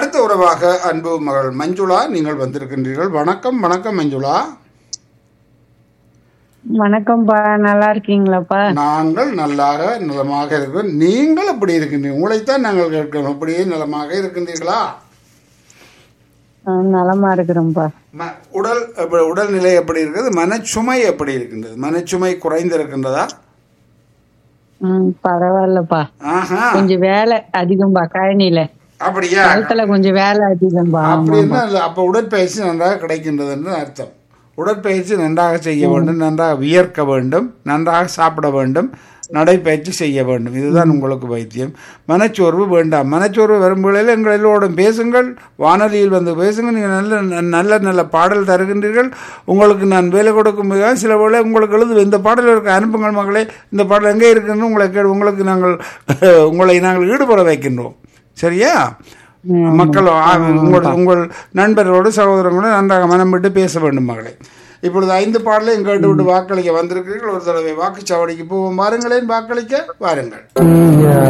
அடுத்த உறவாக அன்பு மகள் மஞ்சுளா நீங்கள் வந்திருக்கின்றீர்கள் வணக்கம் வணக்கம் மஞ்சுளா வணக்கம்ப்பா நல்லா இருக்கீங்களாப்பா நாங்கள் நல்லாக நலமாக இருக்கிறோம் நீங்கள் எப்படி இருக்கின்றீர்கள் உங்களைத்தான் நாங்கள் கேட்கிறோம் அப்படியே நலமாக இருக்கின்றீர்களா ஆ, நலமா இருக்கிறோம்ப்பா ம- உடல் எப்படி- உடல்நிலை எப்படி இருக்கிறது மனச்சுமை எப்படி இருக்கின்றது மனச்சுமை குறைந்திருக்கின்றதா ம் பரவாயில்லப்பா ஆஹா கொஞ்சம் வேலை அதிகம்பா கழனியில அப்படியா களத்துல கொஞ்சம் வேலை அதிகம்பா அப்படின்னா இல்ல, அப்ப உடற்பயிற்சி நன்றாக கிடைக்கின்றது என்று அர்த்தம் உடற்பயிற்சி நன்றாக செய்ய வேண்டும் நன்றாக வியர்க்க வேண்டும் நன்றாக சாப்பிட வேண்டும் நடைப்பயிற்சி செய்ய வேண்டும் இதுதான் உங்களுக்கு வைத்தியம் மனச்சோர்வு வேண்டாம் மனச்சோர்வு வரும் வேளையில் எங்கள் எல்லோரும் பேசுங்கள் வானொலியில் வந்து பேசுங்க நீங்கள் நல்ல நல்ல நல்ல பாடல் தருகின்றீர்கள் உங்களுக்கு நான் வேலை கொடுக்கும் போது சில வேளை உங்களுக்கு எழுது இந்த பாடல் இருக்க அனுப்புங்கள் மகளே இந்த பாடல் எங்கே இருக்குன்னு உங்களை கே உங்களுக்கு நாங்கள் உங்களை நாங்கள் ஈடுபட வைக்கின்றோம் சரியா மக்கள் ஆ, உங்கள் உங்கள் நண்பர்களோடு சகோதரங்களோடு நன்றாக மனம் விட்டு பேச வேண்டும் மகளே இப்பொழுது ஐந்து பாடலையும் கேட்டு விட்டு வாக்களிக்க வந்திருக்கிறீர்கள் ஒரு தடவை வாக்குச்சாவடிக்கு போவோம் வாருங்களேன் வாக்களிக்க வாருங்கள்